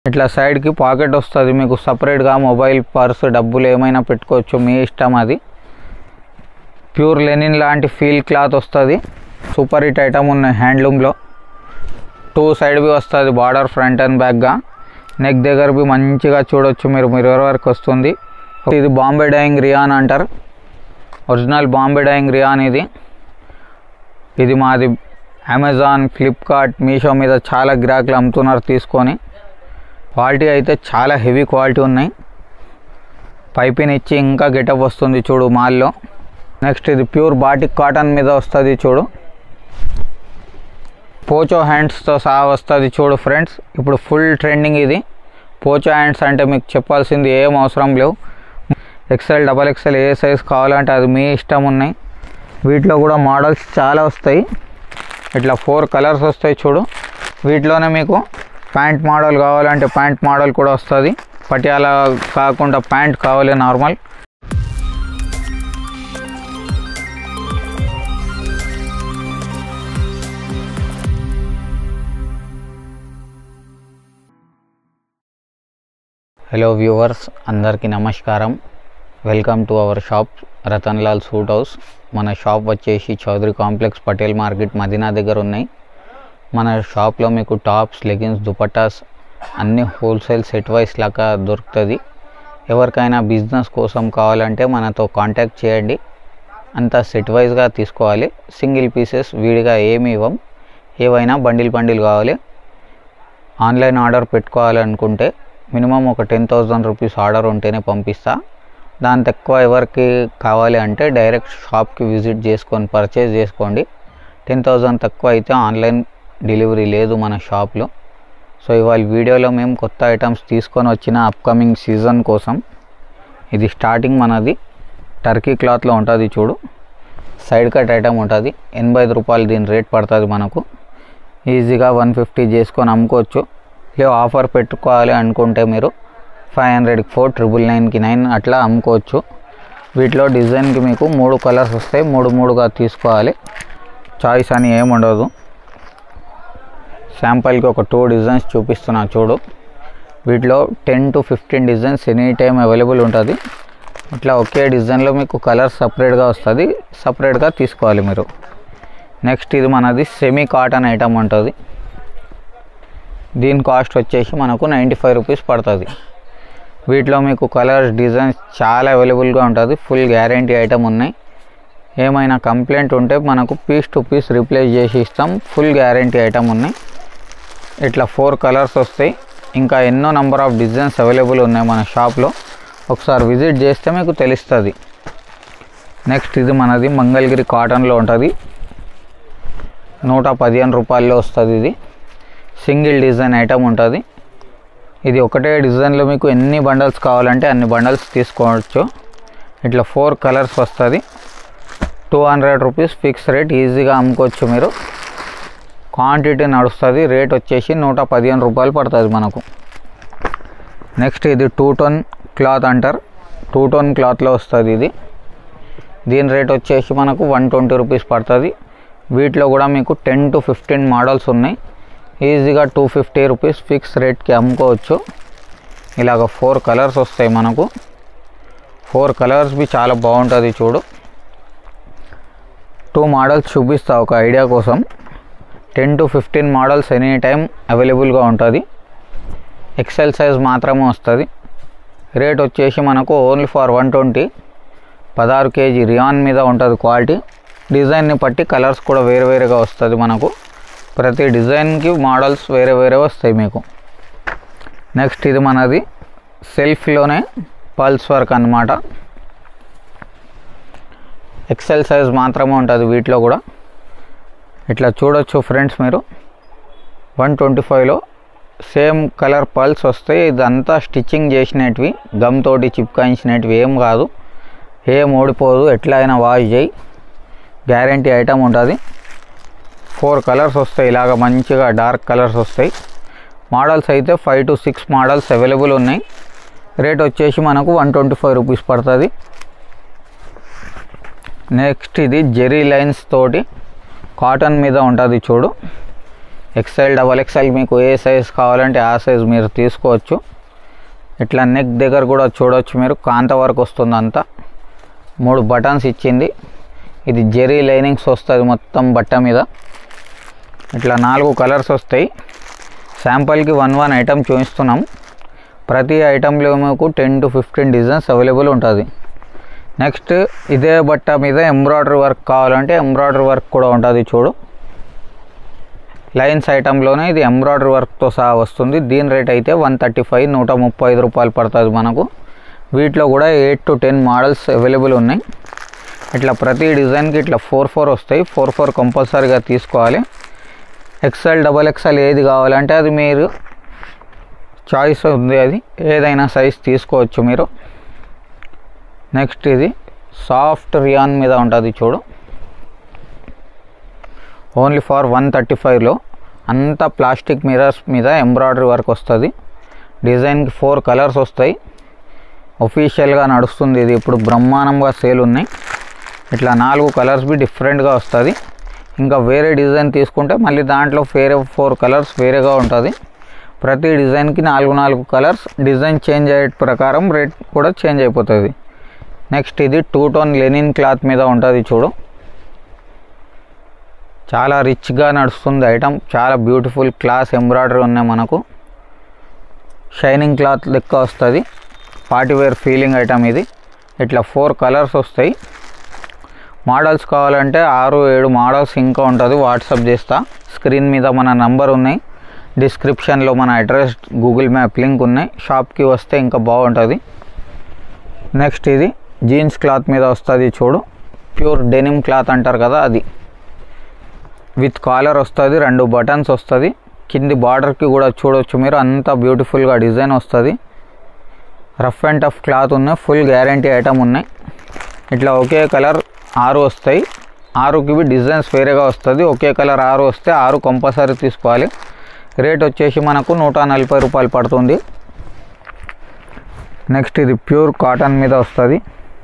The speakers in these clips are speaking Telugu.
ఇట్లా సైడ్కి పాకెట్ వస్తుంది మీకు సపరేట్గా మొబైల్ పర్స్ డబ్బులు ఏమైనా పెట్టుకోవచ్చు మీ ఇష్టం అది ప్యూర్ లెనిన్ లాంటి ఫీల్ క్లాత్ వస్తుంది సూపర్ హిట్ ఐటమ్ ఉన్నాయి హ్యాండ్లూమ్లో టూ సైడ్ బి వస్తుంది బార్డర్ ఫ్రంట్ అండ్ బ్యాక్గా నెక్ దగ్గర బి మంచిగా చూడొచ్చు మీరు మిర్రర్ వర్క్ వస్తుంది ఇది బాంబే డైయింగ్ రియాన్ అంటారు ఒరిజినల్ బాంబే డైయింగ్ రియాన్ ఇది ఇది మాది అమెజాన్ ఫ్లిప్కార్ట్ మీషో మీద చాలా గిరాకులు అమ్ముతున్నారు తీసుకొని క్వాలిటీ అయితే చాలా హెవీ క్వాలిటీ ఉన్నాయి పైపింగ్ ఇచ్చి ఇంకా గెటప్ వస్తుంది చూడు మాల్లో నెక్స్ట్ ఇది ప్యూర్ బాటిక్ కాటన్ మీద వస్తుంది చూడు పోచో హ్యాండ్స్తో సహా వస్తుంది చూడు ఫ్రెండ్స్ ఇప్పుడు ఫుల్ ట్రెండింగ్ ఇది పోచో హ్యాండ్స్ అంటే మీకు చెప్పాల్సింది ఏం అవసరం లేవు ఎక్సెల్ డబల్ ఎక్సెల్ ఏ సైజ్ కావాలంటే అది మీ ఇష్టం ఉన్నాయి వీటిలో కూడా మోడల్స్ చాలా వస్తాయి ఇట్లా ఫోర్ కలర్స్ వస్తాయి చూడు వీటిలోనే మీకు ప్యాంట్ మోడల్ కావాలంటే ప్యాంట్ మోడల్ కూడా వస్తుంది పటియాలా కాకుండా ప్యాంట్ కావాలి నార్మల్ హలో వ్యూవర్స్ అందరికీ నమస్కారం welcome to our shop Ratan Lal suit house మన షాప్ వచ్చేసి చౌదరి కాంప్లెక్స్ పటేల్ మార్కెట్ మదీనా దగ్గర ఉన్నాయి మన షాప్లో మీకు టాప్స్ లెగిన్స్ దుపట్టాస్ అన్ని హోల్సేల్ సెట్ వైస్ లాగా దొరుకుతుంది ఎవరికైనా బిజినెస్ కోసం కావాలంటే మనతో కాంటాక్ట్ చేయండి అంతా సెట్ వైజ్గా తీసుకోవాలి సింగిల్ పీసెస్ విడిగా ఏమి ఇవ్వం ఏవైనా బండిల్ బండిల్ కావాలి ఆన్లైన్ ఆర్డర్ పెట్టుకోవాలనుకుంటే మినిమం ఒక టెన్ థౌజండ్ రూపీస్ ఆర్డర్ ఉంటేనే పంపిస్తా దాని తక్కువ ఎవరికి కావాలి అంటే డైరెక్ట్ షాప్కి విజిట్ చేసుకొని పర్చేజ్ చేసుకోండి టెన్ థౌజండ్ తక్కువ అయితే ఆన్లైన్ డెలివరీ లేదు మన షాప్లో సో ఇవాళ వీడియోలో మేము కొత్త ఐటమ్స్ తీసుకొని వచ్చిన అప్కమింగ్ సీజన్ కోసం ఇది స్టార్టింగ్ మనది టర్కీ క్లాత్లో ఉంటుంది చూడు సైడ్ కట్ ఐటమ్ ఉంటుంది ఎనభై ఐదు రూపాయలు దీని రేట్ పడుతుంది మనకు ఈజీగా వన్ ఫిఫ్టీ చేసుకొని అమ్ముకోవచ్చు లేవు ఆఫర్ పెట్టుకోవాలి అనుకుంటే మీరు ఫైవ్ హండ్రెడ్కి ఫోర్ ట్రిపుల్ నైన్కి నైన్ అట్లా అమ్ముకోవచ్చు వీటిలో డిజైన్కి మీకు మూడు కలర్స్ వస్తాయి మూడు మూడుగా తీసుకోవాలి చాయిస్ అని ఏమి ఉండదు శాంపుల్కి ఒక టూ డిజైన్స్ చూపిస్తున్నా చూడు వీటిలో ten to fifteen designs any time available ఉంటుంది ఇట్లా ఒకే డిజైన్లో మీకు కలర్ సపరేట్గా వస్తుంది సపరేట్గా తీసుకోవాలి మీరు నెక్స్ట్ ఇది మనది సెమీ కాటన్ ఐటమ్ ఉంటుంది దీని కాస్ట్ వచ్చేసి మనకు నైంటీ ఫైవ్ రూపీస్ పడుతుంది వీటిలో మీకు కలర్స్ డిజైన్స్ చాలా అవైలబుల్గా ఉంటుంది ఫుల్ గ్యారంటీ ఐటమ్ ఉన్నాయి ఏమైనా కంప్లైంట్ ఉంటే మనకు పీస్ టు పీస్ రీప్లేస్ చేసి ఇస్తాం ఫుల్ గ్యారంటీ ఐటమ్ ఉన్నాయి ఇట్లా ఫోర్ కలర్స్ వస్తాయి ఇంకా ఎన్నో నెంబర్ ఆఫ్ డిజైన్స్ అవైలబుల్ ఉన్నాయి మన షాప్లో ఒకసారి విజిట్ చేస్తే మీకు తెలుస్తుంది నెక్స్ట్ ఇది మనది మంగళగిరి కాటన్లో ఉంటుంది నూట పదిహేను రూపాయల్లో వస్తుంది ఇది సింగిల్ డిజైన్ ఐటమ్ ఉంటుంది ఇది ఒకటే డిజైన్లో మీకు ఎన్ని బండల్స్ కావాలంటే అన్ని బండల్స్ తీసుకోవచ్చు ఇట్లా ఫోర్ కలర్స్ వస్తుంది two hundred rupees fix rate ఈజీగా అమ్ముకోవచ్చు మీరు క్వాంటిటీ నడుస్తుంది రేట్ వచ్చేసి నూట పదిహేను రూపాయలు పడుతుంది మనకు నెక్స్ట్ ఇది టూ టోన్ క్లాత్ అంటారు టూ టోన్ క్లాత్లో వస్తుంది ఇది దీని రేట్ వచ్చేసి మనకు వన్ ట్వంటీ రూపీస్ పడుతుంది వీటిలో కూడా మీకు టెన్ టు ఫిఫ్టీన్ మోడల్స్ ఉన్నాయి ఈజీగా టూ ఫిఫ్టీ రూపీస్ ఫిక్స్ రేట్కి అమ్ముకోవచ్చు ఇలాగ ఫోర్ కలర్స్ వస్తాయి మనకు ఫోర్ కలర్స్ బి చాలా బాగుంటుంది చూడు టూ మోడల్స్ చూపిస్తా ఒక ఐడియా కోసం ten to fifteen models any time అవైలబుల్గా ఉంటుంది ఎక్సెల్ సైజ్ మాత్రమే వస్తుంది రేట్ వచ్చేసి మనకు ఓన్లీ ఫర్ వన్ ట్వంటీ పదహారు కేజీ రియాన్ మీద ఉంటుంది క్వాలిటీ డిజైన్ని బట్టి కలర్స్ కూడా వేరే వేరేగా వస్తుంది మనకు ప్రతి డిజైన్కి మోడల్స్ వేరే వేరే వస్తాయి మీకు నెక్స్ట్ ఇది మనది సెల్ఫ్లోనే పల్స్ వర్క్ అన్నమాట ఎక్సెల్ సైజ్ మాత్రమే ఉంటుంది వీటిలో కూడా ఇట్లా చూడొచ్చు ఫ్రెండ్స్ మీరు వన్ ట్వంటీ ఫైవ్లో సేమ్ కలర్ పల్స్ వస్తాయి ఇదంతా స్టిచ్చింగ్ చేసినవి గమ్ తోటి చిప్కాయించినవి ఏం కాదు ఏం ఓడిపోదు ఎట్లా అయినా వాష్ చేయి గ్యారంటీ ఐటమ్ ఉంటుంది ఫోర్ కలర్స్ వస్తాయి ఇలాగ మంచిగా డార్క్ కలర్స్ వస్తాయి మోడల్స్ అయితే five to six models available ఉన్నాయి రేట్ వచ్చేసి మనకు వన్ ట్వంటీ ఫైవ్ రూపీస్ పడుతుంది నెక్స్ట్ ఇది జెరీ లైన్స్ తోటి కాటన్ మీద ఉంటుంది చూడు ఎక్సెల్ డబల్ ఎక్సెల్ మీకు ఏ సైజ్ కావాలంటే ఆ సైజ్ మీరు తీసుకోవచ్చు ఇట్లా నెక్ దగ్గర కూడా చూడవచ్చు మీరు కాంత వరకు వస్తుంది అంతా మూడు బటన్స్ ఇచ్చింది ఇది జెరీ లైనింగ్స్ వస్తుంది మొత్తం బట్ట మీద ఇట్లా నాలుగు కలర్స్ వస్తాయి శాంపుల్కి వన్ వన్ ఐటమ్ చూపిస్తున్నాం ప్రతి ఐటెంలో మీకు ten to fifteen designs available ఉంటుంది నెక్స్ట్ ఇదే బట్ట మీద ఎంబ్రాయిడరీ వర్క్ కావాలంటే ఎంబ్రాయిడరీ వర్క్ కూడా ఉంటుంది చూడు లైన్స్ ఐటెంలోనే ఇది ఎంబ్రాయిడరీ వర్క్తో సహా వస్తుంది దీని రేట్ అయితే వన్ థర్టీ ఫైవ్ నూట ముప్పై ఐదు రూపాయలు పడుతుంది మనకు వీటిలో కూడా eight to ten models available ఉన్నాయి ఇట్లా ప్రతి డిజైన్కి ఇట్లా ఫోర్ ఫోర్ వస్తాయి ఫోర్ ఫోర్ కంపల్సరీగా తీసుకోవాలి ఎక్సెల్ డబల్ ఎక్సెల్ ఏది కావాలంటే అది మీరు చాయిస్ ఉంది అది ఏదైనా సైజ్ తీసుకోవచ్చు మీరు నెక్స్ట్ ఇది సాఫ్ట్ రియాన్ మీద ఉంటుంది చూడు ఓన్లీ ఫర్ వన్ థర్టీ ఫైవ్లో అంతా ప్లాస్టిక్ మిరర్స్ మీద ఎంబ్రాయిడరీ వర్క్ వస్తుంది డిజైన్కి ఫోర్ కలర్స్ వస్తాయి ఒఫీషియల్గా నడుస్తుంది ఇది ఇప్పుడు బ్రహ్మాండంగా సేల్ ఉన్నాయి ఇట్లా నాలుగు కలర్స్ బి డిఫరెంట్గా వస్తుంది ఇంకా వేరే డిజైన్ తీసుకుంటే మళ్ళీ దాంట్లో వేరే ఫోర్ కలర్స్ వేరేగా ఉంటుంది ప్రతి డిజైన్కి నాలుగు నాలుగు కలర్స్ డిజైన్ చేంజ్ అయ్యే ప్రకారం రేట్ కూడా చేంజ్ అయిపోతుంది నెక్స్ట్ ఇది టూ టోన్ లెనిన్ క్లాత్ మీద ఉంటుంది చూడు చాలా రిచ్గా నడుస్తుంది ఐటమ్ చాలా బ్యూటిఫుల్ క్లాస్ ఎంబ్రాయిడరీ ఉన్నాయి మనకు షైనింగ్ క్లాత్ లెక్క వస్తుంది పార్టీ వేర్ ఫీలింగ్ ఐటమ్ ఇది ఇట్లా ఫోర్ కలర్స్ వస్తాయి మోడల్స్ కావాలంటే ఆరు ఏడు మోడల్స్ ఇంకా ఉంటుంది వాట్సాప్ చేస్తా స్క్రీన్ మీద మన నంబర్ ఉన్నాయి డిస్క్రిప్షన్లో మన అడ్రస్ గూగుల్ మ్యాప్ లింక్ ఉన్నాయి షాప్కి వస్తే ఇంకా బాగుంటుంది నెక్స్ట్ ఇది జీన్స్ క్లాత్ మీద వస్తుంది చూడు ప్యూర్ డెనిమ్ క్లాత్ అంటారు కదా అది విత్ కాలర్ వస్తుంది రెండు బటన్స్ వస్తుంది కింది బార్డర్కి కూడా చూడొచ్చు మీరు అంత బ్యూటిఫుల్గా డిజైన్ వస్తుంది రఫ్ అండ్ టఫ్ క్లాత్ ఉన్నాయి ఫుల్ గ్యారంటీ ఐటమ్ ఉన్నాయి ఇట్లా ఒకే కలర్ ఆరు వస్తాయి ఆరుకి డిజైన్స్ వేరేగా వస్తుంది ఒకే కలర్ ఆరు వస్తే ఆరు కంపల్సరీ తీసుకోవాలి రేట్ వచ్చేసి మనకు నూట నలభై రూపాయలు పడుతుంది నెక్స్ట్ ఇది ప్యూర్ కాటన్ మీద వస్తుంది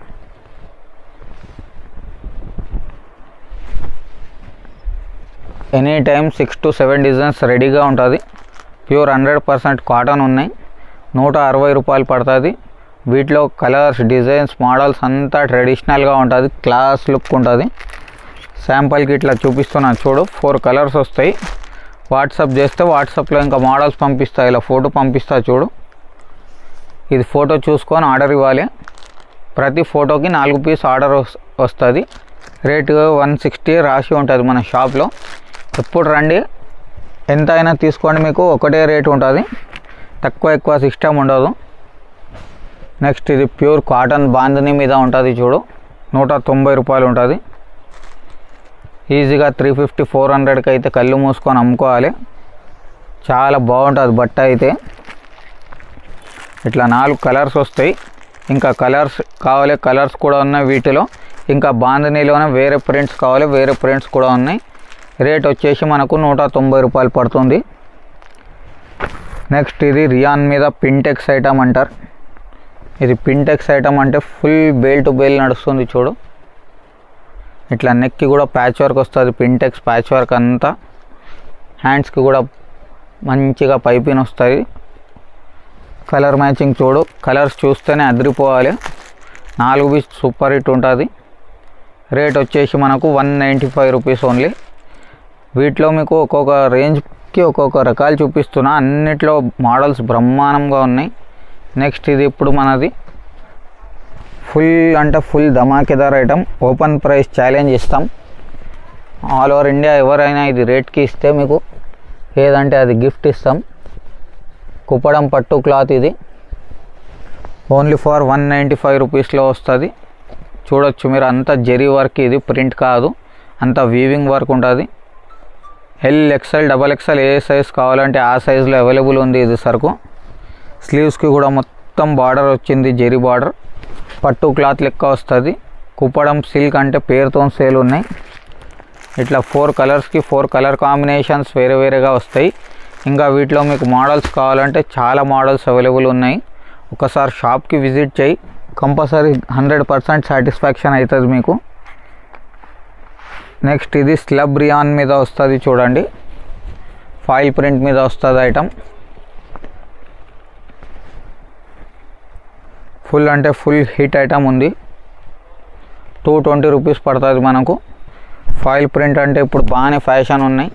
any time six to seven designs రెడీగా ఉంటుంది ప్యూర్ హండ్రెడ్ పర్సెంట్ కాటన్ ఉన్నాయి నూట అరవై రూపాయలు పడుతుంది వీటిలో కలర్స్ డిజైన్స్ మోడల్స్ అంతా ట్రెడిషనల్గా ఉంటుంది క్లాస్ లుక్ ఉంటుంది శాంపుల్కి ఇట్లా చూపిస్తున్నాను చూడు ఫోర్ కలర్స్ వస్తాయి వాట్సాప్ చేస్తే వాట్సాప్లో ఇంకా మోడల్స్ పంపిస్తా ఇలా ఫోటో పంపిస్తా చూడు ఇది ఫోటో చూసుకొని ఆర్డర్ ఇవ్వాలి ప్రతి ఫోటోకి నాలుగు పీస్ ఆర్డర్ వస్తుంది రేటు వన్ సిక్స్టీ రాసి ఉంటుంది మన షాప్లో ఎప్పుడు రండి ఎంత అయినా తీసుకోండి మీకు ఒకటే రేటు ఉంటుంది తక్కువ ఎక్కువ సిస్టమ్ ఉండదు నెక్స్ట్ ఇది ప్యూర్ కాటన్ బాందిని మీద ఉంటుంది చూడు నూట తొంభై రూపాయలు ఉంటుంది ఈజీగా త్రీ ఫిఫ్టీ ఫోర్ హండ్రెడ్కి అయితే కళ్ళు మూసుకొని అమ్ముకోవాలి చాలా బాగుంటుంది బట్ట అయితే ఇట్లా నాలుగు కలర్స్ వస్తాయి ఇంకా కలర్స్ కావాలి కలర్స్ కూడా ఉన్నాయి వీటిలో ఇంకా బాందినీలోనే వేరే ప్రింట్స్ కావాలి వేరే ప్రింట్స్ కూడా ఉన్నాయి రేట్ వచ్చేసి మనకు నూట తొంభై రూపాయలు పడుతుంది నెక్స్ట్ ఇది రియాన్ మీద పింటెక్స్ ఐటమ్ అంటారు ఇది పింటెక్స్ ఐటమ్ అంటే ఫుల్ బేల్ టు బేల్ నడుస్తుంది చూడు ఇట్లా నెక్కి కూడా ప్యాచ్ వర్క్ వస్తుంది పింటెక్స్ ప్యాచ్ వర్క్ అంతా హ్యాండ్స్కి కూడా మంచిగా పైపిన్ వస్తుంది కలర్ మ్యాచింగ్ చూడు కలర్స్ చూస్తేనే అదిరిపోవాలి నాలుగు పీస్ సూపర్ హిట్ ఉంటుంది రేట్ వచ్చేసి మనకు one ninety five rupees only వీటిలో మీకు ఒక్కొక్క రేంజ్కి ఒక్కొక్క రకాలు చూపిస్తున్నా అన్నిట్లో మోడల్స్ బ్రహ్మాండంగా ఉన్నాయి నెక్స్ట్ ఇది ఇప్పుడు మనది ఫుల్ అంటే ఫుల్ ధమాకేదార్ ఐటమ్ ఓపెన్ ప్రైస్ ఛాలెంజ్ ఇస్తాం ఆల్ ఓవర్ ఇండియా ఎవరైనా ఇది రేట్కి ఇస్తే మీకు ఏదంటే అది గిఫ్ట్ ఇస్తాం కుప్పడం పట్టు క్లాత్ ఇది only for one ninety five రూపీస్లో వస్తుంది చూడొచ్చు మీరు అంత జెరీ వర్క్ ఇది ప్రింట్ కాదు అంత వీవింగ్ వర్క్ ఉంటుంది ఎల్ ఎక్స్ఎల్ డబల్ ఎక్స్ఎల్ ఏ సైజ్ కావాలంటే ఆ సైజులో అవైలబుల్ ఉంది ఇది సరుకు స్లీవ్స్కి కూడా మొత్తం బార్డర్ వచ్చింది జెరీ బార్డర్ పట్టు క్లాత్ లెక్క వస్తుంది కుప్పడం సిల్క్ అంటే పేరుతో సేల్ ఉన్నాయి ఇట్లా ఫోర్ కలర్స్కి ఫోర్ కలర్ కాంబినేషన్స్ వేరే వేరేగా వస్తాయి ఇంకా వీటిలో మీకు మోడల్స్ కావాలంటే చాలా మోడల్స్ అవైలబుల్ ఉన్నాయి ఒకసారి షాప్కి విజిట్ చేయి కంపల్సరీ హండ్రెడ్ పర్సెంట్ సాటిస్ఫాక్షన్ అవుతుంది మీకు నెక్స్ట్ ఇది స్లబ్ రియాన్ మీద వస్తుంది చూడండి ఫాయిల్ ప్రింట్ మీద వస్తుంది ఐటమ్ ఫుల్ అంటే ఫుల్ హిట్ ఐటమ్ ఉంది టూ ట్వంటీ రూపీస్ పడుతుంది మనకు ఫాయిల్ ప్రింట్ అంటే ఇప్పుడు బాగానే ఫ్యాషన్ ఉన్నాయి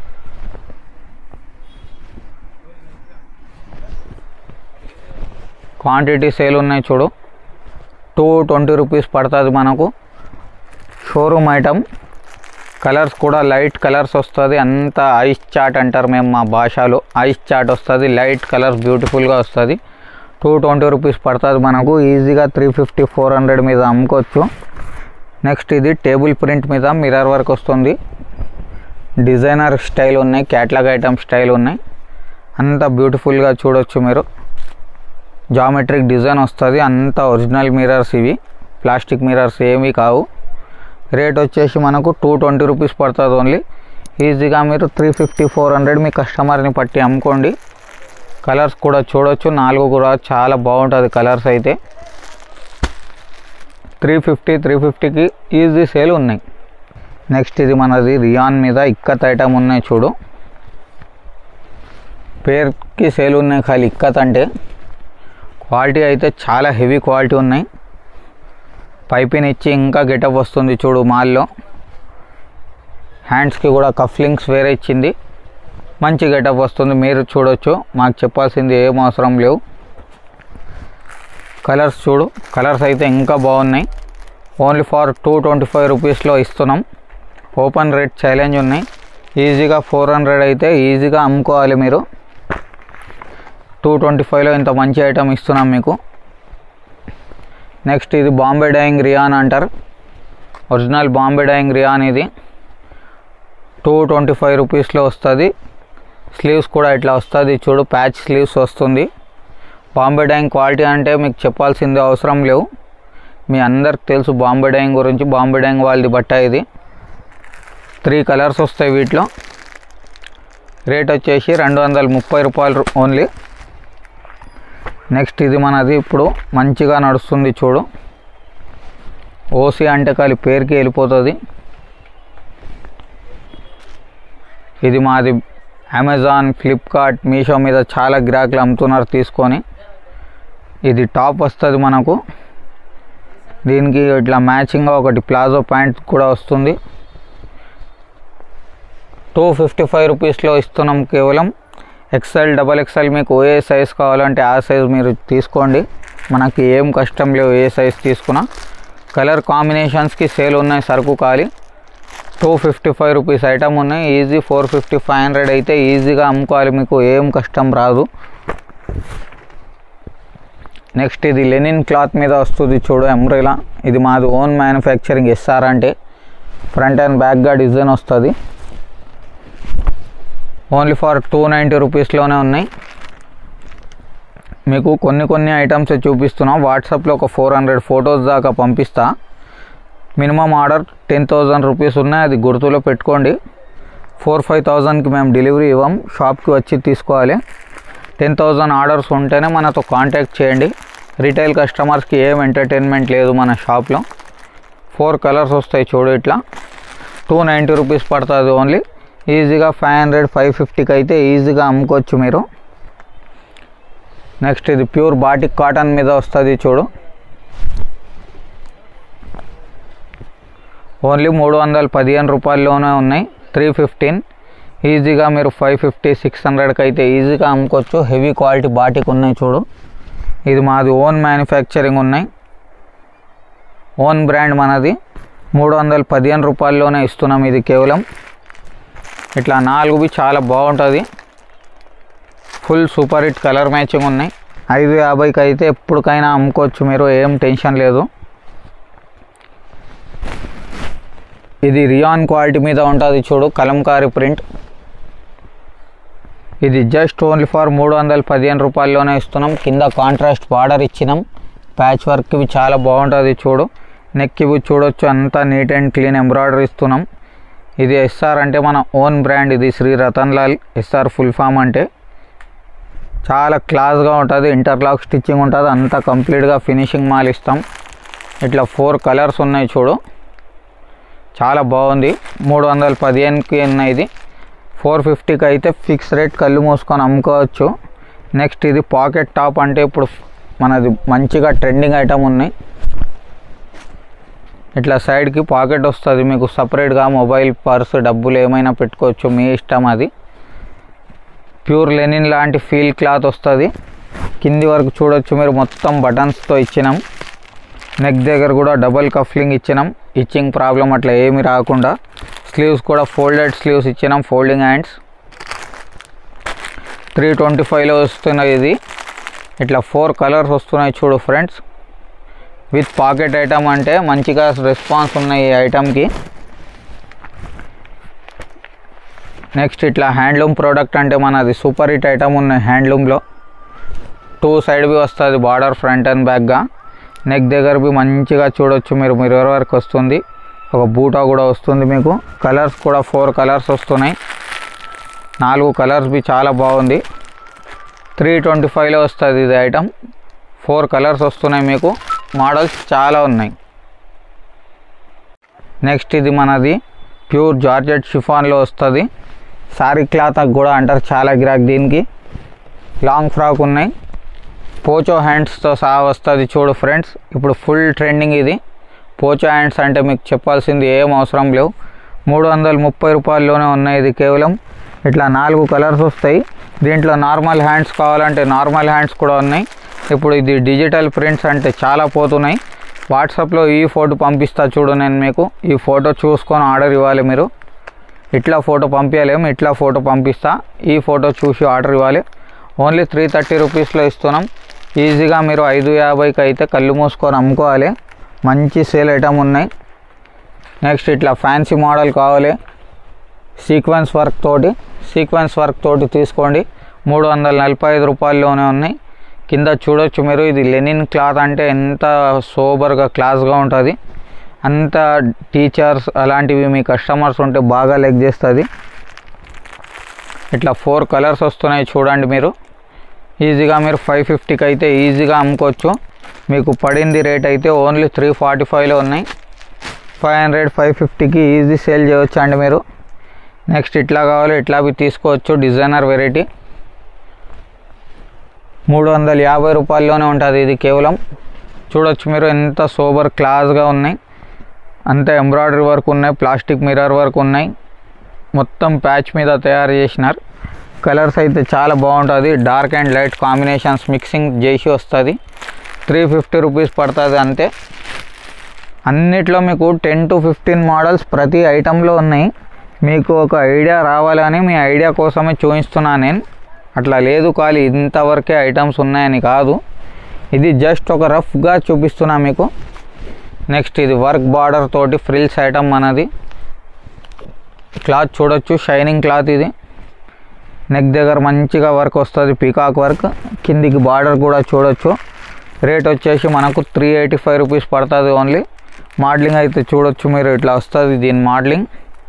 క్వాంటిటీ సేల్ ఉన్నాయి చూడు టూ ట్వంటీ రూపీస్ పడుతుంది మనకు షోరూమ్ ఐటమ్ కలర్స్ కూడా లైట్ కలర్స్ వస్తుంది అంత ఐస్ చాట్ అంటారు మేము మా భాషలో ఐస్ చాట్ వస్తుంది లైట్ కలర్స్ బ్యూటిఫుల్గా వస్తుంది టూ ట్వంటీ రూపీస్ పడుతుంది మనకు ఈజీగా త్రీ ఫిఫ్టీ ఫోర్ హండ్రెడ్ మీద అమ్ముకోవచ్చు నెక్స్ట్ ఇది టేబుల్ ప్రింట్ మీద మిర్రర్ వర్క్ వస్తుంది డిజైనర్ స్టైల్ ఉన్నాయి క్యాట్లాగ్ ఐటమ్ స్టైల్ ఉన్నాయి అంత బ్యూటిఫుల్గా చూడొచ్చు మీరు జామెట్రిక్ డిజైన్ వస్తుంది అంత ఒరిజినల్ మిర్రర్స్ ఇవి ప్లాస్టిక్ మిర్రర్స్ ఏమీ కావు రేట్ వచ్చేసి మనకు టూ ట్వంటీ రూపీస్ పడుతుంది ఓన్లీ ఈజీగా మీరు త్రీ ఫిఫ్టీ ఫోర్ హండ్రెడ్ మీ కస్టమర్ని పట్టి అమ్ముకోండి కలర్స్ కూడా చూడొచ్చు నాలుగు కూడా చాలా బాగుంటుంది కలర్స్ అయితే త్రీ ఫిఫ్టీ త్రీ ఫిఫ్టీకి ఈజీ సేల్ ఉన్నాయి నెక్స్ట్ ఇది మనది రియాన్ మీద ఇక్కత్ ఐటమ్ ఉన్నాయి చూడు పేరుకి సేల్ ఉన్నాయి ఖాళీ ఇక్కత్ అంటే క్వాలిటీ అయితే చాలా హెవీ క్వాలిటీ ఉన్నాయి పైపింగ్ ఇచ్చి ఇంకా గెటప్ వస్తుంది చూడు మాల్లో హ్యాండ్స్కి కూడా కఫ్లింగ్స్ వేరే ఇచ్చింది మంచి గెటప్ వస్తుంది మీరు చూడొచ్చు మాకు చెప్పాల్సింది ఏం అవసరం లేవు కలర్స్ చూడు కలర్స్ అయితే ఇంకా బాగున్నాయి only for two twenty five రూపీస్లో ఇస్తున్నాం ఓపెన్ రేట్ ఛాలెంజ్ ఉన్నాయి ఈజీగా ఫోర్ హండ్రెడ్ అయితే ఈజీగా అమ్ముకోవాలి మీరు టూ ట్వంటీ ఫైవ్లో ఇంత మంచి ఐటమ్ ఇస్తున్నాం మీకు నెక్స్ట్ ఇది బాంబే డైయింగ్ రియాన్ అంటారు ఒరిజినల్ బాంబే డైయింగ్ రియాన్ ఇది టూ ట్వంటీ ఫైవ్ రూపీస్లో వస్తుంది స్లీవ్స్ కూడా ఇట్లా వస్తుంది చూడు ప్యాచ్ స్లీవ్స్ వస్తుంది బాంబే డైయింగ్ క్వాలిటీ అంటే మీకు చెప్పాల్సింది అవసరం లేవు మీ అందరికి తెలుసు బాంబే డైయింగ్ గురించి బాంబే డైయింగ్ వాళ్ళది బట్ట ఇది త్రీ కలర్స్ వస్తాయి వీటిలో రేట్ వచ్చేసి రెండు వందల ముప్పై రూపాయలు ఓన్లీ నెక్స్ట్ ఇది మనది ఇప్పుడు మంచిగా నడుస్తుంది చూడు ఓసీ అంటే కాలి పేరుకి వెళ్ళిపోతుంది ఇది మాది అమెజాన్ ఫ్లిప్కార్ట్ మీషో మీద చాలా గిరాకులు అమ్ముతున్నారు తీసుకొని ఇది టాప్ వస్తుంది మనకు దీనికి ఇట్లా మ్యాచింగ్గా ఒకటి ప్లాజో ప్యాంట్ కూడా వస్తుంది టూ ఫిఫ్టీ ఫైవ్ రూపీస్లో ఇస్తున్నాం కేవలం ఎక్సెల్ డబల్ ఎక్సెల్ మీకు ఏ సైజ్ కావాలంటే ఆ సైజ్ మీరు తీసుకోండి మనకి ఏం కష్టం లేవు ఏ సైజ్ తీసుకున్నా కలర్ కాంబినేషన్స్కి సేల్ ఉన్నాయి సరుకు ఖాళీ two fifty five rupees item ఉన్నాయి easy four fifty five hundred అయితే ఈజీగా అమ్ముకోవాలి మీకు ఏం కష్టం రాదు నెక్స్ట్ ఇది లెనిన్ క్లాత్ మీద వస్తుంది చూడు ఎంబ్రైలా ఇది మాది ఓన్ మ్యానుఫ్యాక్చరింగ్ ఎస్ఆర్ అంటే ఫ్రంట్ అండ్ బ్యాక్గా డిజైన్ వస్తుంది ఓన్లీ ఫర్ టూ నైంటీ రూపీస్లోనే ఉన్నాయి మీకు కొన్ని కొన్ని ఐటమ్స్ చూపిస్తున్నాం వాట్సాప్లో ఒక ఫోర్ హండ్రెడ్ ఫొటోస్ దాకా పంపిస్తా minimum order ten thousand rupees ఉన్నాయి అది గుర్తులో పెట్టుకోండి ఫోర్ ఫైవ్ థౌజండ్కి మేము డెలివరీ ఇవ్వం షాప్కి వచ్చి తీసుకోవాలి టెన్ థౌజండ్ ఆర్డర్స్ ఉంటేనే మనతో కాంటాక్ట్ చేయండి రిటైల్ కస్టమర్స్కి ఏం ఎంటర్టైన్మెంట్ లేదు మన షాప్లో ఫోర్ కలర్స్ వస్తాయి చూడు ఇట్లా టూ నైంటీ రూపీస్ పడుతుంది ఓన్లీ ఈజీగా ఫైవ్ హండ్రెడ్ ఫైవ్ ఫిఫ్టీకి అయితే ఈజీగా అమ్ముకోవచ్చు మీరు నెక్స్ట్ ఇది ప్యూర్ బాటిక్ కాటన్ మీద వస్తుంది చూడు ఓన్లీ మూడు వందల పదిహేను రూపాయల్లోనే ఉన్నాయి త్రీ ఫిఫ్టీన్ ఈజీగా మీరు ఫైవ్ ఫిఫ్టీ సిక్స్ హండ్రెడ్కి అయితే ఈజీగా అమ్ముకోవచ్చు హెవీ క్వాలిటీ బాటిక్ ఉన్నాయి చూడు ఇది మాది ఓన్ మ్యానుఫ్యాక్చరింగ్ ఉన్నాయి ఓన్ బ్రాండ్ మనది మూడు వందల పదిహేను రూపాయల్లోనే ఇస్తున్నాం ఇది కేవలం ఇట్లా నాలుగువి చాలా బాగుంటుంది full super hit colour matching ఉన్నాయి ఐదు యాభైకి అయితే ఎప్పటికైనా అమ్ముకోవచ్చు మీరు ఏం టెన్షన్ లేదు ఇది రియాన్ క్వాలిటీ మీద ఉంటుంది చూడు కలంకారీ ప్రింట్ ఇది జస్ట్ ఓన్లీ ఫర్ మూడు వందల పదిహేను రూపాయల్లోనే ఇస్తున్నాం కింద కాంట్రాస్ట్ బార్డర్ ఇచ్చినాం ప్యాచ్ వర్క్ ఇవి చాలా బాగుంటుంది చూడు నెక్ ఇవి చూడొచ్చు అంతా నీట్ అండ్ క్లీన్ ఎంబ్రాయిడరీ ఇస్తున్నాం ఇది ఎస్ఆర్ అంటే మన ఓన్ బ్రాండ్ ఇది Shri Ratan Lal SR full form అంటే చాలా క్లాస్గా ఉంటుంది ఇంటర్లాక్ స్టిచ్చింగ్ ఉంటుంది అంతా కంప్లీట్గా ఫినిషింగ్ మాల్ ఇస్తాం ఇట్లా ఫోర్ కలర్స్ ఉన్నాయి చూడు చాలా బాగుంది మూడు వందల పదిహేనుకి ఉన్నాయి ఇది ఫోర్ ఫిఫ్టీకి అయితే ఫిక్స్ రేట్ కళ్ళు మూసుకొని అమ్ముకోవచ్చు నెక్స్ట్ ఇది పాకెట్ టాప్ అంటే ఇప్పుడు మనది మంచిగా ట్రెండింగ్ ఐటమ్ ఉన్నాయి ఇట్లా సైడ్కి పాకెట్ వస్తుంది మీకు సపరేట్గా మొబైల్ పర్స్ డబ్బులు ఏమైనా పెట్టుకోవచ్చు మీ ఇష్టం అది ప్యూర్ లెనిన్ లాంటి ఫీల్ క్లాత్ వస్తుంది కింది వరకు చూడొచ్చు మీరు మొత్తం బటన్స్తో ఇచ్చినాం నెక్ దగ్గర కూడా డబల్ కఫ్లింగ్ ఇచ్చినాం ఇచ్చింగ్ ప్రాబ్లం అట్లా ఏమి రాకుండా స్లీవ్స్ కూడా ఫోల్డెడ్ స్లీవ్స్ ఇచ్చినాం ఫోల్డింగ్ హ్యాండ్స్ త్రీ ట్వంటీ ఫైవ్లో వస్తున్నాయి ఇది ఇట్లా ఫోర్ కలర్స్ వస్తున్నాయి చూడు ఫ్రెండ్స్ విత్ పాకెట్ ఐటమ్ అంటే మంచిగా రెస్పాన్స్ ఉన్నాయి ఈ ఐటమ్కి నెక్స్ట్ ఇట్లా హ్యాండ్లూమ్ ప్రోడక్ట్ అంటే మనది సూపర్ హిట్ ఐటమ్ ఉన్నాయి హ్యాండ్లూమ్లో టూ సైడ్ బి వస్తుంది బార్డర్ ఫ్రంట్ అండ్ బ్యాక్గా నెక్ దగ్గర బి మంచిగా చూడొచ్చు మీరు మిర్రర్ వర్క్ వస్తుంది ఒక బూటా కూడా వస్తుంది మీకు కలర్స్ కూడా ఫోర్ కలర్స్ వస్తున్నాయి నాలుగు కలర్స్ బి చాలా బాగుంది త్రీ ట్వంటీ ఫైవ్లో వస్తుంది ఇది ఐటమ్ ఫోర్ కలర్స్ వస్తున్నాయి మీకు మోడల్స్ చాలా ఉన్నాయి నెక్స్ట్ ఇది మనది ప్యూర్ జార్జెట్ షిఫాన్లో వస్తుంది సారీ క్లాత్ కూడా అంటారు చాలా గిరాక్ దీనికి లాంగ్ ఫ్రాక్ ఉన్నాయి పోచో హ్యాండ్స్తో సహా వస్తుంది చూడు ఫ్రెండ్స్ ఇప్పుడు ఫుల్ ట్రెండింగ్ ఇది పోచో హ్యాండ్స్ అంటే మీకు చెప్పాల్సింది ఏం అవసరం లేవు మూడు వందల ముప్పై రూపాయల్లోనే ఉన్నాయి ఇది కేవలం ఇట్లా నాలుగు కలర్స్ వస్తాయి దీంట్లో నార్మల్ హ్యాండ్స్ కావాలంటే నార్మల్ హ్యాండ్స్ కూడా ఉన్నాయి ఇప్పుడు ఇది డిజిటల్ ప్రింట్స్ అంటే చాలా పోతున్నాయి వాట్సాప్లో ఈ ఫోటో పంపిస్తా చూడు నేను మీకు ఈ ఫోటో చూసుకొని ఆర్డర్ ఇవ్వాలి మీరు ఇట్లా ఫోటో పంపించలేము ఇట్లా ఫోటో పంపిస్తా ఈ ఫోటో చూసి ఆర్డర్ ఇవ్వాలి ఓన్లీ త్రీ థర్టీ రూపీస్లో ఇస్తున్నాం ఈజీగా మీరు ఐదు యాభైకి అయితే కళ్ళు మూసుకొని అమ్ముకోవాలి మంచి సేల్ ఐటమ్ ఉన్నాయి నెక్స్ట్ ఇట్లా ఫ్యాన్సీ మోడల్ కావాలి సీక్వెన్స్ వర్క్ తోటి సీక్వెన్స్ వర్క్ తోటి తీసుకోండి మూడు వందల నలభై ఐదు రూపాయల్లోనే ఉన్నాయి కింద చూడొచ్చు మీరు ఇది లెనిన్ క్లాత్ అంటే ఎంత సోబర్గా క్లాస్గా ఉంటుంది అంత టీచర్స్ అలాంటివి మీ కస్టమర్స్ ఉంటే బాగా లెగ్ చేస్తుంది ఇట్లా ఫోర్ కలర్స్ వస్తున్నాయి చూడండి మీరు ఈజీగా మీరు ఫైవ్ ఫిఫ్టీకి అయితే ఈజీగా అమ్ముకోవచ్చు మీకు పడింది రేట్ అయితే ఓన్లీ త్రీ ఫార్టీ ఫైవ్లో ఉన్నాయి ఫైవ్ హండ్రెడ్ ఫైవ్ ఫిఫ్టీకి ఈజీ సేల్ చేయవచ్చు అండి మీరు నెక్స్ట్ ఇట్లా కావాలి ఇట్లా అవి తీసుకోవచ్చు డిజైనర్ వెరైటీ మూడు వందల యాభై రూపాయల్లోనే ఉంటుంది ఇది కేవలం చూడొచ్చు మీరు ఎంత సోబర్ క్లాస్గా ఉన్నాయి అంత ఎంబ్రాయిడరీ వర్క్ ఉన్నాయి ప్లాస్టిక్ మిర్రర్ వర్క్ ఉన్నాయి మొత్తం ప్యాచ్ మీద తయారు చేసినారు కలర్స్ అయితే చాలా బాగుంటుంది dark and light combinations mixing చేసి వస్తుంది త్రీ ఫిఫ్టీ రూపీస్ పడుతుంది అంతే అన్నిట్లో మీకు టెన్ టు ఫిఫ్టీన్ మోడల్స్ ప్రతి ఐటెంలో ఉన్నాయి మీకు ఒక ఐడియా రావాలని మీ ఐడియా కోసమే చూపిస్తున్నాను నేను అట్లా లేదు ఖాళీ ఇంతవరకే ఐటమ్స్ ఉన్నాయని కాదు ఇది జస్ట్ ఒక రఫ్గా చూపిస్తున్నా మీకు నెక్స్ట్ ఇది వర్క్ బార్డర్ తోటి ఫ్రిల్స్ ఐటమ్ మనది క్లాత్ చూడొచ్చు షైనింగ్ క్లాత్ ఇది నెక్ దగ్గర మంచిగా వర్క్ వస్తుంది పీకాక్ వర్క్ కిందికి బార్డర్ కూడా చూడొచ్చు రేట్ వచ్చేసి మనకు త్రీ ఎయిటీ ఫైవ్ రూపీస్ పడుతుంది ఓన్లీ మోడలింగ్ అయితే చూడొచ్చు మీరు ఇట్లా వస్తుంది దీని మోడలింగ్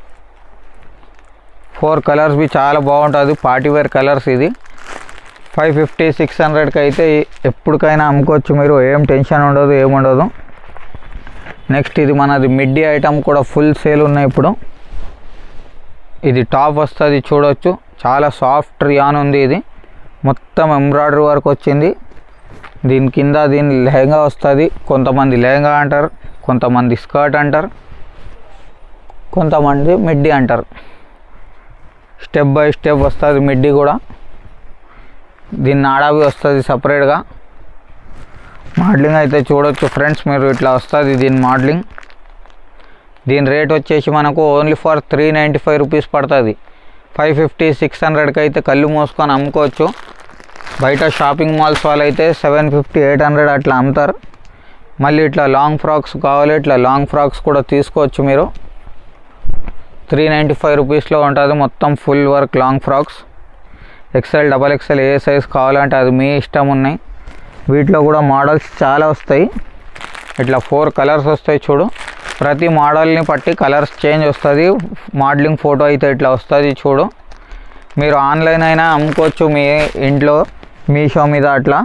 ఫోర్ కలర్స్ బి చాలా బాగుంటుంది పార్టీ వేర్ కలర్స్ ఇది ఫైవ్ ఫిఫ్టీ సిక్స్ హండ్రెడ్కి అయితే ఎప్పటికైనా అమ్ముకోవచ్చు మీరు ఏం టెన్షన్ ఉండదు ఏముండదు నెక్స్ట్ ఇది మనది మిడ్డీ ఐటమ్ కూడా ఫుల్ సేల్ ఉన్నాయి ఇప్పుడు ఇది టాప్ వస్తుంది చూడొచ్చు చాలా సాఫ్ట్ రియాన్ ఉంది ఇది మొత్తం ఎంబ్రాయిడరీ వర్క్ వచ్చింది దీని కింద దీని లెహంగా వస్తుంది కొంతమంది లెహంగా అంటారు కొంతమంది స్కర్ట్ అంటారు కొంతమంది మిడ్డీ అంటారు స్టెప్ బై స్టెప్ వస్తుంది మిడ్డీ కూడా దీన్ని ఆడావి వస్తుంది సపరేట్గా మోడలింగ్ అయితే చూడొచ్చు ఫ్రెండ్స్ మీరు ఇట్లా వస్తుంది దీని మోడలింగ్ దీని రేట్ వచ్చేసి మనకు only for three ninety five rupees పడుతుంది ఫైవ్ ఫిఫ్టీ సిక్స్ హండ్రెడ్కి అయితే కళ్ళు మూసుకొని అమ్ముకోవచ్చు బయట షాపింగ్ మాల్స్ వాళ్ళు అయితే సెవెన్ ఫిఫ్టీ ఎయిట్ హండ్రెడ్ అట్లా అమ్ముతారు మళ్ళీ ఇట్లా లాంగ్ ఫ్రాక్స్ కావాలి ఇట్లా లాంగ్ ఫ్రాక్స్ కూడా తీసుకోవచ్చు మీరు త్రీ నైంటీ ఫైవ్ రూపీస్లో ఉంటుంది మొత్తం full work long frocks XL double XL ఏ సైజ్ కావాలంటే అది మీ ఇష్టం ఉన్నాయి వీటిలో కూడా మోడల్స్ చాలా వస్తాయి ఇట్లా ఫోర్ కలర్స్ వస్తాయి చూడు ప్రతి మోడల్ని బట్టి కలర్స్ చేంజ్ వస్తుంది మోడలింగ్ ఫోటో అయితే ఇట్లా వస్తుంది చూడు మీరు ఆన్లైన్ అయినా అమ్ముకోవచ్చు మీ ఇంట్లో మీషో మీద అట్లా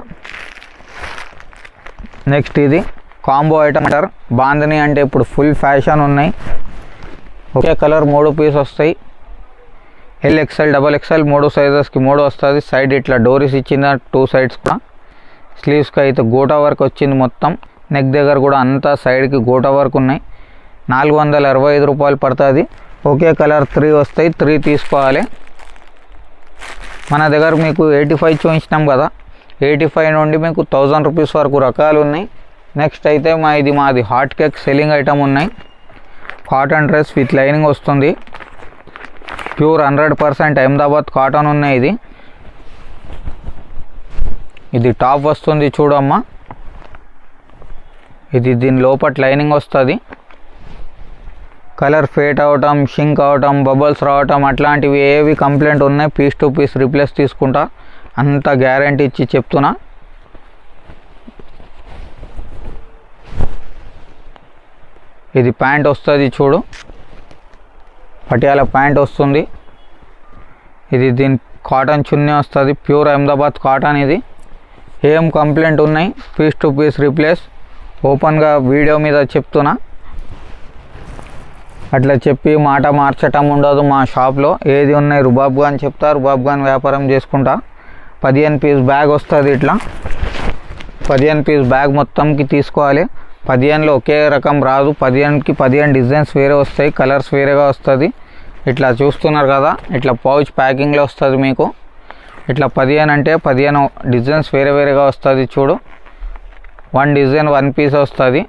నెక్స్ట్ ఇది కాంబో ఐటమ్ అంటారు బాందని అంటే ఇప్పుడు ఫుల్ ఫ్యాషన్ ఉన్నాయి ఒకే కలర్ మూడు పీస్ వస్తాయి ఎల్ ఎక్స్ఎల్ డబల్ ఎక్స్ఎల్ మూడు సైజెస్కి మూడు వస్తుంది సైడ్ ఇట్లా డోరీస్ ఇచ్చింది టూ సైడ్స్ కూడా స్లీవ్స్కి అయితే గోటా వర్క్ వచ్చింది మొత్తం నెక్ దగ్గర కూడా అంతా సైడ్కి గోటా వర్క్ ఉన్నాయి నాలుగు వందల అరవై ఐదు రూపాయలు పడుతుంది ఒకే కలర్ త్రీ వస్తాయి త్రీ తీసుకోవాలి మన దగ్గర మీకు ఎయిటీ ఫైవ్ చూపించినాం కదా ఎయిటీ ఫైవ్ నుండి మీకు థౌజండ్ రూపీస్ వరకు రకాలు ఉన్నాయి నెక్స్ట్ అయితే మా ఇది మాది హాట్ కేక్ సెల్లింగ్ ఐటమ్ ఉన్నాయి కాటన్ డ్రెస్ విత్ లైనింగ్ వస్తుంది pure hundred percent Ahmedabad cotton ఉన్నాయి ఇది ఇది టాప్ వస్తుంది చూడమ్మా ఇది దీని లోపల లైనింగ్ వస్తుంది కలర్ ఫేట్ అవటం షింక్ అవటం బబుల్స్ రావటం అట్లాంటివి ఏవి కంప్లైంట్ ఉన్నాయి పీస్ టు పీస్ రిప్లేస్ తీసుకుంటా అంత గ్యారంటీ ఇచ్చి చెప్తున్నా ఇది ప్యాంట్ వస్తుంది చూడు పటియాల ప్యాంట్ వస్తుంది ఇది దీని కాటన్ చున్నీ వస్తుంది ప్యూర్ అహ్మదాబాద్ కాటన్ ఇది ఏం కంప్లైంట్ ఉన్నాయి పీస్ టు పీస్ రిప్లేస్ ఓపెన్గా వీడియో మీద చెప్తున్నా అట్లా చెప్పి మాట మార్చటం ఉండదు మా షాప్లో ఏది ఉన్నాయి రుబాబ్ అని చెప్తా రుబాబ్ గాన్ వ్యాపారం చేసుకుంటా పదిహేను పీస్ బ్యాగ్ వస్తుంది ఇట్లా పదిహేను పీస్ బ్యాగ్ మొత్తంకి తీసుకోవాలి పదిహేనులో ఒకే రకం రాదు పదిహేనుకి పదిహేను డిజైన్స్ వేరే వస్తాయి కలర్స్ వేరేగా వస్తుంది ఇట్లా చూస్తున్నారు కదా ఇట్లా పౌచ్ ప్యాకింగ్లో వస్తుంది మీకు ఇట్లా పదిహేను అంటే పదిహేను డిజైన్స్ వేరే వేరేగా వస్తుంది చూడు వన్ డిజైన్ వన్ పీస్ వస్తుంది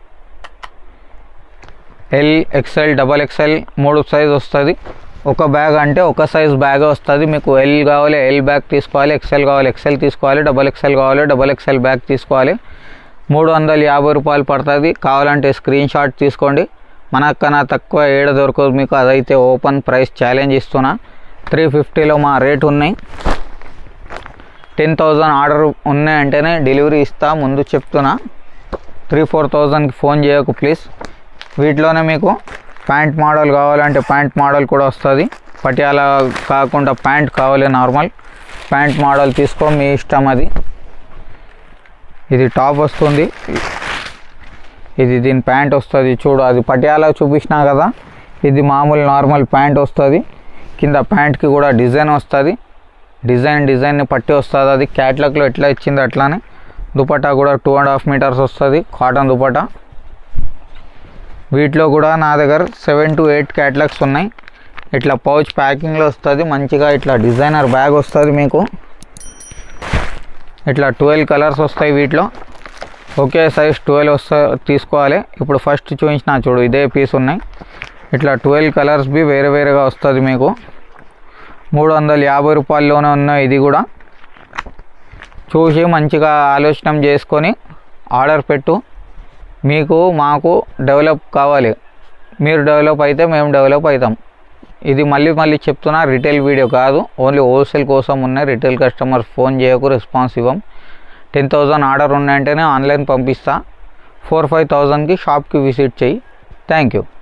ఎల్ ఎక్స్ఎల్ డబల్ ఎక్స్ఎల్ మూడు సైజ్ వస్తుంది ఒక బ్యాగ్ అంటే ఒక సైజ్ బ్యాగ్ వస్తుంది మీకు ఎల్ కావాలి ఎల్ బ్యాగ్ తీసుకోవాలి ఎక్స్ఎల్ కావాలి ఎక్స్ఎల్ తీసుకోవాలి డబల్ ఎక్స్ఎల్ కావాలి డబల్ ఎక్స్ఎల్ బ్యాగ్ తీసుకోవాలి మూడు వందల యాభై రూపాయలు పడుతుంది కావాలంటే స్క్రీన్ షాట్ తీసుకోండి మనకన్నా తక్కువ ఏడ దొరకదు మీకు అదైతే ఓపెన్ ప్రైస్ ఛాలెంజ్ ఇస్తున్నా త్రీ ఫిఫ్టీలో మా రేట్ ఉన్నాయి టెన్ థౌజండ్ ఆర్డర్ ఉన్నాయంటేనే డెలివరీ ఇస్తా ముందు చెప్తున్నా త్రీ ఫోర్ థౌజండ్కి ఫోన్ చేయకు ప్లీజ్ వీటిలోనే మీకు ప్యాంట్ మోడల్ కావాలంటే ప్యాంట్ మోడల్ కూడా వస్తుంది పటియాలా కాకుండా ప్యాంట్ కావాలి నార్మల్ ప్యాంట్ మోడల్ తీసుకో మీ ఇష్టం అది ఇది టాప్ వస్తుంది ఇది దీని ప్యాంట్ వస్తుంది చూడు అది పటియాలా చూపించినా కదా ఇది మామూలు నార్మల్ ప్యాంట్ వస్తుంది కింద ప్యాంట్కి కూడా డిజైన్ వస్తుంది డిజైన్ డిజైన్ని పట్టి వస్తుంది అది క్యాట్లాగ్లో ఎట్లా ఇచ్చింది అట్లానే దుపట్టా కూడా టూ అండ్ హాఫ్ మీటర్స్ వస్తుంది కాటన్ దుపట్టా వీటిలో కూడా నా దగ్గర సెవెన్ టు ఎయిట్ క్యాట్లాగ్స్ ఉన్నాయి ఇట్లా పౌచ్ ప్యాకింగ్లో వస్తుంది మంచిగా ఇట్లా డిజైనర్ బ్యాగ్ వస్తుంది మీకు ఇట్లా ట్వెల్వ్ కలర్స్ వస్తాయి వీటిలో ఒకే సైజ్ ట్వెల్వ్ వస్తా తీసుకోవాలి ఇప్పుడు ఫస్ట్ చూపించిన చూడు ఇదే పీస్ ఉన్నాయి ఇట్లా ట్వెల్వ్ కలర్స్ బి వేరే వేరేగా వస్తుంది మీకు మూడు వందల యాభై రూపాయల్లోనే ఉన్నాయి ఇది కూడా చూసి మంచిగా ఆలోచన చేసుకొని ఆర్డర్ పెట్టు మీకు మాకు డెవలప్ కావాలి మీరు డెవలప్ అయితే మేము డెవలప్ అవుతాం ఇది మళ్ళీ మళ్ళీ చెప్తున్నా రిటైల్ వీడియో కాదు ఓన్లీ హోల్సేల్ కోసం ఉన్నాయి రిటైల్ కస్టమర్ ఫోన్ చేయకు రెస్పాన్స్ ఇవ్వం టెన్ థౌజండ్ ఆర్డర్ ఉన్నాయంటేనే ఆన్లైన్ పంపిస్తా ఫోర్ ఫైవ్ థౌజండ్కి షాప్కి విజిట్ చేయి థ్యాంక్ యూ